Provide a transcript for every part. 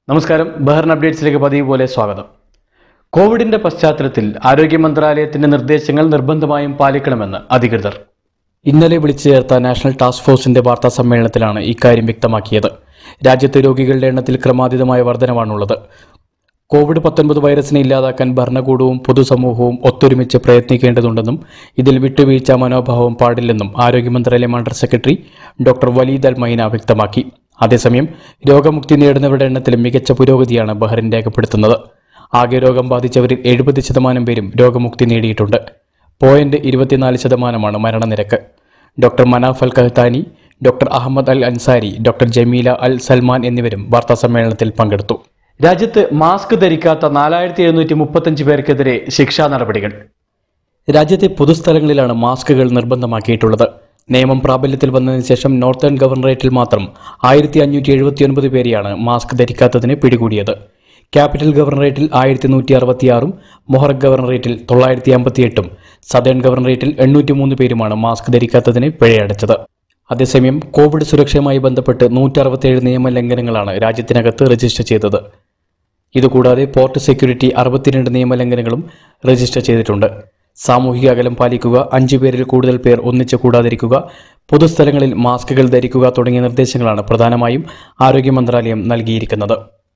നമസ്കാരം ബഹ്റിൻ അപ്ഡേറ്റ്സിലേക്ക് പതിവ് പോലെ സ്വാഗതം കോവിഡിന്റെ പശ്ചാത്തലത്തിൽ ആരോഗ്യ മന്ത്രാലയത്തിന്റെ നിർദ്ദേശങ്ങൾ നിർബന്ധമായും പാലിക്കണമെന്ന് അധികൃതർ ഇന്നലെ വിളിച്ചു ചേർത്ത നാഷണൽ ടാസ്ക് ഫോഴ്സിന്റെ വാർത്താ സമ്മേളനത്തിലാണ് ഇക്കാര്യം വ്യക്തമാക്കിയത് രാജ്യത്തെ രോഗികളുടെ എണ്ണത്തിൽ ക്രമാതീതമായ വർധനവാണുള്ളത് കോവിഡ് പത്തൊൻപത് വൈറസിനെ ഇല്ലാതാക്കാൻ ഭരണകൂടവും പൊതുസമൂഹവും ഒത്തൊരുമിച്ച് പ്രയത്നിക്കേണ്ടതുണ്ടെന്നും ഇതിൽ വിട്ടുവീഴ്ച മനോഭാവം പാടില്ലെന്നും ആരോഗ്യ മന്ത്രാലയം under secretary doctor Waleed al Maina വ്യക്തമാക്കി അതേസമയം രോഗമുക്തി നേടുന്നവരുടെ എണ്ണത്തിൽ മികച്ച പുരോഗതിയാണ് ബഹ്റിൻ രേഖപ്പെടുത്തുന്നത് ആകെ രോഗം ബാധിച്ചവരിൽ എഴുപത് ശതമാനം പേരും രോഗമുക്തി നേടിയിട്ടുണ്ട് പോയിന്റ് ഇരുപത്തിനാല് ശതമാനമാണ് മരണനിരക്ക് doctor Manaf al Qahtani doctor Ahmed al Ansari doctor Jameela al Salman എന്നിവരും വാർത്താസമ്മേളനത്തിൽ പങ്കെടുത്തു രാജ്യത്ത് മാസ്ക് ധരിക്കാത്ത നാലായിരത്തി എഴുന്നൂറ്റി മുപ്പത്തഞ്ച് പേർക്കെതിരെ ശിക്ഷാ നടപടികൾ രാജ്യത്തെ പൊതുസ്ഥലങ്ങളിലാണ് മാസ്കുകൾ നിർബന്ധമാക്കിയിട്ടുള്ളത് നിയമം പ്രാബല്യത്തിൽ വന്നതിന് ശേഷം നോർത്തേൺ ഗവർണറേറ്റിൽ മാത്രം ആയിരത്തി അഞ്ഞൂറ്റി എഴുപത്തിയൊൻപത് പേരെയാണ് മാസ്ക് ധരിക്കാത്തതിന് പിടികൂടിയത് ക്യാപിറ്റൽ ഗവർണറേറ്റിൽ ആയിരത്തി നൂറ്റി അറുപത്തിയാറും മൊഹറക് ഗവർണറേറ്റിൽ തൊള്ളായിരത്തി അമ്പത്തിയെട്ടും സദേൺ ഗവർണറേറ്റിൽ എണ്ണൂറ്റി മൂന്ന് പേരുമാണ് മാസ്ക് ധരിക്കാത്തതിന് പിഴയടച്ചത് അതേസമയം കോവിഡ് സുരക്ഷയുമായി ബന്ധപ്പെട്ട് നൂറ്ററുപത്തിയേഴ് നിയമലംഘനങ്ങളാണ് രാജ്യത്തിനകത്ത് രജിസ്റ്റർ ചെയ്തത് ഇതുകൂടാതെ പോർട്ട് സെക്യൂരിറ്റി അറുപത്തിരണ്ട് നിയമലംഘനങ്ങളും രജിസ്റ്റർ ചെയ്തിട്ടുണ്ട് സാമൂഹിക അകലം പാലിക്കുക അഞ്ചു പേരിൽ കൂടുതൽ പേർ ഒന്നിച്ച് കൂടാതിരിക്കുക പൊതുസ്ഥലങ്ങളിൽ മാസ്കുകൾ ധരിക്കുക തുടങ്ങിയ നിർദ്ദേശങ്ങളാണ് പ്രധാനമായും ആരോഗ്യ മന്ത്രാലയം നൽകിയിരിക്കുന്നത്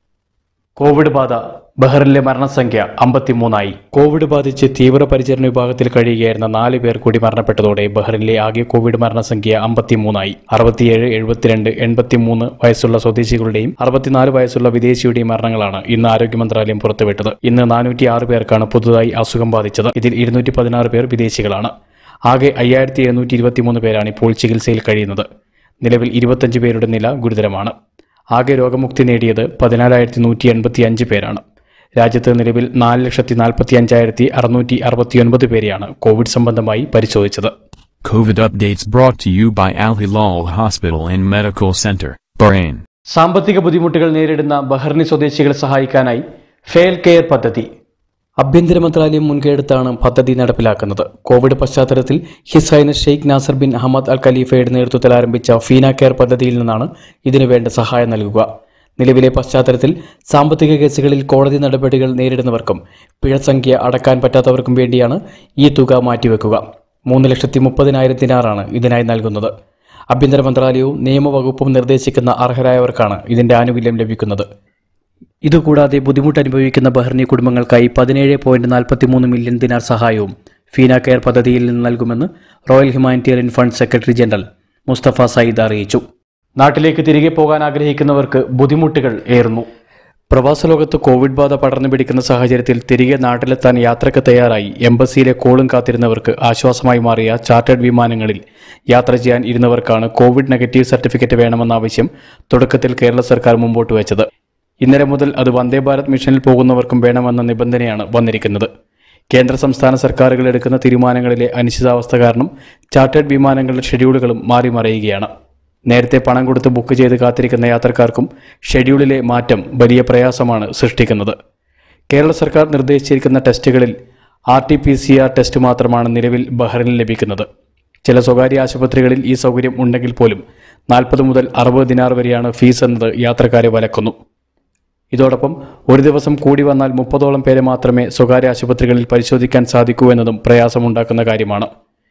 കോവിഡ് ബാധ ബഹ്റിനിലെ മരണസംഖ്യ അമ്പത്തിമൂന്നായി കോവിഡ് ബാധിച്ച് തീവ്രപരിചരണ വിഭാഗത്തിൽ കഴിയുകയായിരുന്ന നാല് പേർ കൂടി മരണപ്പെട്ടതോടെ ബഹ്റിനിലെ ആകെ കോവിഡ് മരണസംഖ്യ അമ്പത്തിമൂന്നായി അറുപത്തിയേഴ് എഴുപത്തിരണ്ട് എൺപത്തിമൂന്ന് വയസ്സുള്ള സ്വദേശികളുടെയും അറുപത്തിനാല് വയസ്സുള്ള വിദേശിയുടെയും മരണങ്ങളാണ് ഇന്ന് ആരോഗ്യ മന്ത്രാലയം പുറത്തുവിട്ടത് ഇന്ന് നാനൂറ്റി ആറ് പേർക്കാണ് പുതുതായി അസുഖം ബാധിച്ചത് ഇതിൽ ഇരുന്നൂറ്റി പതിനാറ് പേർ വിദേശികളാണ് ആകെ അയ്യായിരത്തി എഴുന്നൂറ്റി ഇരുപത്തിമൂന്ന് പേരാണ് ഇപ്പോൾ ചികിത്സയിൽ കഴിയുന്നത് നിലവിൽ ഇരുപത്തഞ്ച് പേരുടെ നില ഗുരുതരമാണ് ആകെ രോഗമുക്തി നേടിയത് പതിനാലായിരത്തി നൂറ്റി എൺപത്തി അഞ്ച് പേരാണ് രാജ്യത്ത് നിലവിൽ നാല് ലക്ഷത്തി നാൽപ്പത്തി അഞ്ചായിരത്തി അറുന്നൂറ്റി അറുപത്തിയൊൻപത് പേരെയാണ് കോവിഡ് സംബന്ധമായി പരിശോധിച്ചത് COVID updates brought to you by Al Hilal Hospital and Medical Center, Bahrain. സാമ്പത്തിക ബുദ്ധിമുട്ടുകൾ നേരിടുന്ന ബഹ്റിനി സ്വദേശികളെ സഹായിക്കാനായി ഫെയിൽ കെയർ പദ്ധതി ആഭ്യന്തര മന്ത്രാലയം മുൻകൈയെടുത്താണ് പദ്ധതി നടപ്പിലാക്കുന്നത് കോവിഡ് പശ്ചാത്തലത്തിൽ His Highness Sheikh Nasser bin Ahmed al ഖലീഫയുടെ നേതൃത്വത്തിൽ ആരംഭിച്ച ഫീന കെയർ പദ്ധതിയിൽ നിന്നാണ് ഇതിനു വേണ്ട സഹായം നൽകുക നിലവിലെ പശ്ചാത്തലത്തിൽ സാമ്പത്തിക കേസുകളിൽ കോടതി നടപടികൾ നേരിടുന്നവർക്കും പിഴസംഖ്യ അടക്കാൻ പറ്റാത്തവർക്കും വേണ്ടിയാണ് ഈ തുക മാറ്റിവെക്കുക മൂന്ന് ലക്ഷത്തി മുപ്പതിനായിരം ദിനാറാണ് ഇതിനായി നൽകുന്നത് ആഭ്യന്തര മന്ത്രാലയവും നിയമവകുപ്പും നിർദ്ദേശിക്കുന്ന അർഹരായവർക്കാണ് ഇതിന്റെ ആനുകൂല്യം ലഭിക്കുന്നത് ഇതുകൂടാതെ ബുദ്ധിമുട്ട് അനുഭവിക്കുന്ന ബഹ്റിനി കുടുംബങ്ങൾക്കായി പതിനേഴ് പോയിന്റ് നാൽപ്പത്തി മൂന്ന് മില്യൺ ദിനാർ സഹായവും ഫീന കെയർ പദ്ധതിയിൽ നിന്ന് നൽകുമെന്ന് royal humanitarian fund secretary general Mustafa Sayyid അറിയിച്ചു നാട്ടിലേക്ക് തിരികെ പോകാൻ ആഗ്രഹിക്കുന്നവർക്ക് ബുദ്ധിമുട്ടുകൾ ഏറുന്നു പ്രവാസ ലോകത്ത് കോവിഡ് ബാധ പടർന്നു പിടിക്കുന്ന സാഹചര്യത്തിൽ തിരികെ നാട്ടിലെത്താൻ യാത്രയ്ക്ക് തയ്യാറായി എംബസിയിലെ കോളും കാത്തിരുന്നവർക്ക് ആശ്വാസമായി മാറിയ ചാർട്ടേഡ് വിമാനങ്ങളിൽ യാത്ര ചെയ്യാൻ ഇരുന്നവർക്കാണ് കോവിഡ് നെഗറ്റീവ് സർട്ടിഫിക്കറ്റ് വേണമെന്ന ആവശ്യം തുടക്കത്തിൽ കേരള സർക്കാർ മുമ്പോട്ട് വെച്ചത് ഇന്നലെ മുതൽ അത് വന്ദേ ഭാരത് മിഷനിൽ പോകുന്നവർക്കും വേണമെന്ന നിബന്ധനയാണ് വന്നിരിക്കുന്നത് കേന്ദ്ര സംസ്ഥാന സർക്കാരുകൾ എടുക്കുന്ന തീരുമാനങ്ങളിലെ അനിശ്ചിതാവസ്ഥ കാരണം ചാർട്ടേഡ് വിമാനങ്ങളുടെ ഷെഡ്യൂളുകളും മാറി മറിയുകയാണ് നേരത്തെ പണം കൊടുത്ത് ബുക്ക് ചെയ്ത് കാത്തിരിക്കുന്ന യാത്രക്കാർക്കും ഷെഡ്യൂളിലെ മാറ്റം വലിയ പ്രയാസമാണ് സൃഷ്ടിക്കുന്നത് കേരള സർക്കാർ നിർദ്ദേശിച്ചിരിക്കുന്ന ടെസ്റ്റുകളിൽ R T P C R test മാത്രമാണ് നിലവിൽ ബഹ്റിനിൽ ലഭിക്കുന്നത് ചില സ്വകാര്യ ആശുപത്രികളിൽ ഈ സൗകര്യം ഉണ്ടെങ്കിൽ പോലും നാൽപ്പത് മുതൽ അറുപത് ദിനാർ വരെയാണ് ഫീസ് എന്നത് യാത്രക്കാരെ വലക്കുന്നു ഇതോടൊപ്പം ഒരു ദിവസം കൂടി വന്നാൽ മുപ്പതോളം പേരെ മാത്രമേ സ്വകാര്യ ആശുപത്രികളിൽ പരിശോധിക്കാൻ സാധിക്കൂ എന്നതും പ്രയാസമുണ്ടാക്കുന്ന കാര്യമാണ്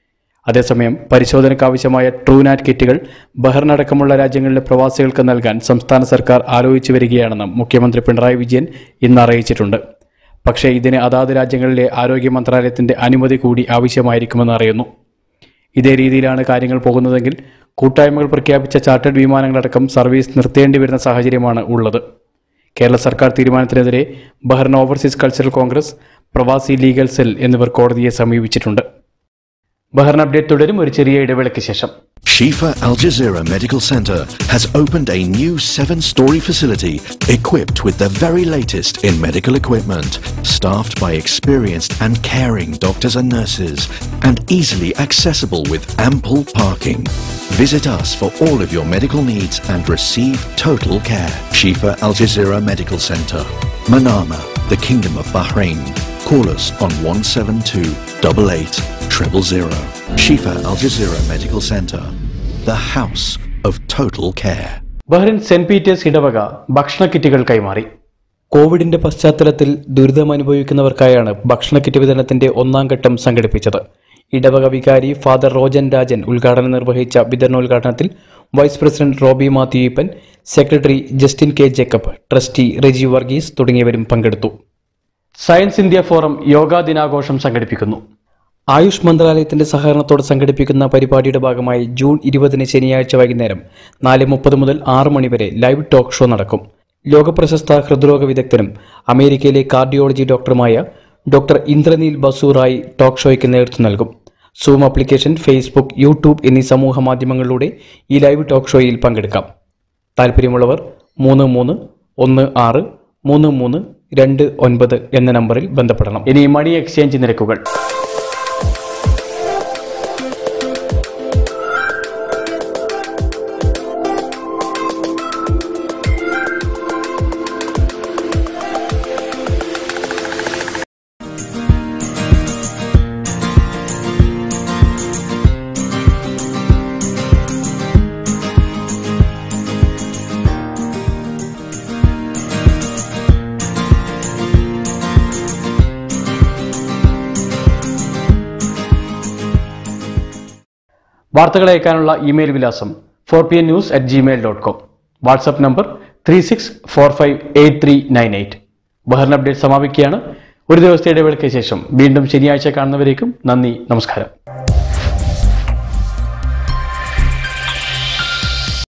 അതേസമയം പരിശോധനയ്ക്കാവശ്യമായ ട്രൂനാറ്റ് കിറ്റുകൾ ബഹ്റിനടക്കമുള്ള രാജ്യങ്ങളിലെ പ്രവാസികൾക്ക് നൽകാൻ സംസ്ഥാന സർക്കാർ ആലോചിച്ചു വരികയാണെന്ന് മുഖ്യമന്ത്രി പിണറായി വിജയൻ ഇന്ന് അറിയിച്ചിട്ടുണ്ട് പക്ഷേ ഇതിന് അതാത് രാജ്യങ്ങളിലെ ആരോഗ്യ മന്ത്രാലയത്തിന്റെ അനുമതി കൂടി ആവശ്യമായിരിക്കുമെന്ന് അറിയുന്നു ഇതേ രീതിയിലാണ് കാര്യങ്ങൾ പോകുന്നതെങ്കിൽ കൂട്ടായ്മകൾ പ്രഖ്യാപിച്ച ചാർട്ടേഡ് വിമാനങ്ങളടക്കം സർവീസ് നിർത്തേണ്ടി വരുന്ന സാഹചര്യമാണ് ഉള്ളത് കേരള സർക്കാർ തീരുമാനത്തിനെതിരെ ബഹ്റിൻ ഓവർസീസ് കൾച്ചറൽ കോൺഗ്രസ് പ്രവാസി ലീഗൽ സെൽ എന്നിവർ കോടതിയെ സമീപിച്ചിട്ടുണ്ട് ബഹ്റിൻ അപ്ഡേറ്റ് തുടരും ഒരു ചെറിയ ഇടവേളയ്ക്ക് ശേഷം Shifa Al Jazeera Medical Center has opened a new seven story facility equipped with the very latest in medical equipment, staffed by experienced and caring doctors and nurses, and easily accessible with ample parking. Visit us for all of your medical needs and receive total care. Shifa Al Jazeera Medical Center, Manama, the Kingdom of Bahrain. Call us on 172 88 000. Shifa Al Jazeera Medical Center, the house of total care. Bahrain saint Peter's ഇടവക ഭക്ഷണ കിറ്റുകൾ കൈമാറി കോവിഡിന്റെ പശ്ചാത്തലത്തിൽ ദുരിതമനുഭവിക്കുന്നവർക്കായാണ് ഭക്ഷണ kit വിതരണത്തിന്റെ ഒന്നാം ഘട്ടം സംഘടിപ്പിച്ചത് ഇടവക വികാരി ഫാദർ റോജൻ രാജൻ ഉദ്ഘാടനം നിർവഹിച്ച വിതരണോദ്ഘാടനത്തിൽ vice president Roby Mathew Eapen secretary Justin K Jacob trustee Reji Varghese തുടങ്ങിയവരും പങ്കെടുത്തു സയൻസ് ഇന്ത്യ ഫോറം യോഗാ ദിനാഘോഷം സംഘടിപ്പിക്കുന്നു ആയുഷ് മന്ത്രാലയത്തിന്റെ സഹകരണത്തോടെ സംഘടിപ്പിക്കുന്ന പരിപാടിയുടെ ഭാഗമായി ജൂൺ ഇരുപതിന് ശനിയാഴ്ച വൈകുന്നേരം നാല് മുപ്പത് മുതൽ ആറ് മണി വരെ ലൈവ് ടോക്ക് ഷോ നടക്കും ലോകപ്രശസ്ത ഹൃദ്രോഗ വിദഗ്ധനും അമേരിക്കയിലെ കാർഡിയോളജി ഡോക്ടറുമായ ഡോക്ടർ ഇന്ദ്രനീൽ ബസൂറായി ടോക്ക് ഷോയ്ക്ക് നേതൃത്വം നൽകും സൂം ആപ്ലിക്കേഷൻ ഫേസ്ബുക്ക് യൂട്യൂബ് എന്നീ സമൂഹ മാധ്യമങ്ങളിലൂടെ ഈ ലൈവ് ടോക്ക് ഷോയിൽ പങ്കെടുക്കാം താല്പര്യമുള്ളവർ മൂന്ന് മൂന്ന് ഒന്ന് ആറ് മൂന്ന് മൂന്ന് രണ്ട് ഒൻപത് എന്ന നമ്പറിൽ ബന്ധപ്പെടണം ഇനി മണി എക്സ്ചേഞ്ച് നിരക്കുകൾ വാർത്തകൾ അയക്കാനുള്ള ഇമെയിൽ വിലാസം four P N news at Gmail dot com WhatsApp number three six four five eight three nine eight Bahrain update സമാപിക്കുകയാണ് ഒരു ദിവസത്തെ ഇടവേളയ്ക്ക് ശേഷം വീണ്ടും ശനിയാഴ്ച കാണുന്നവരേക്കും നന്ദി നമസ്കാരം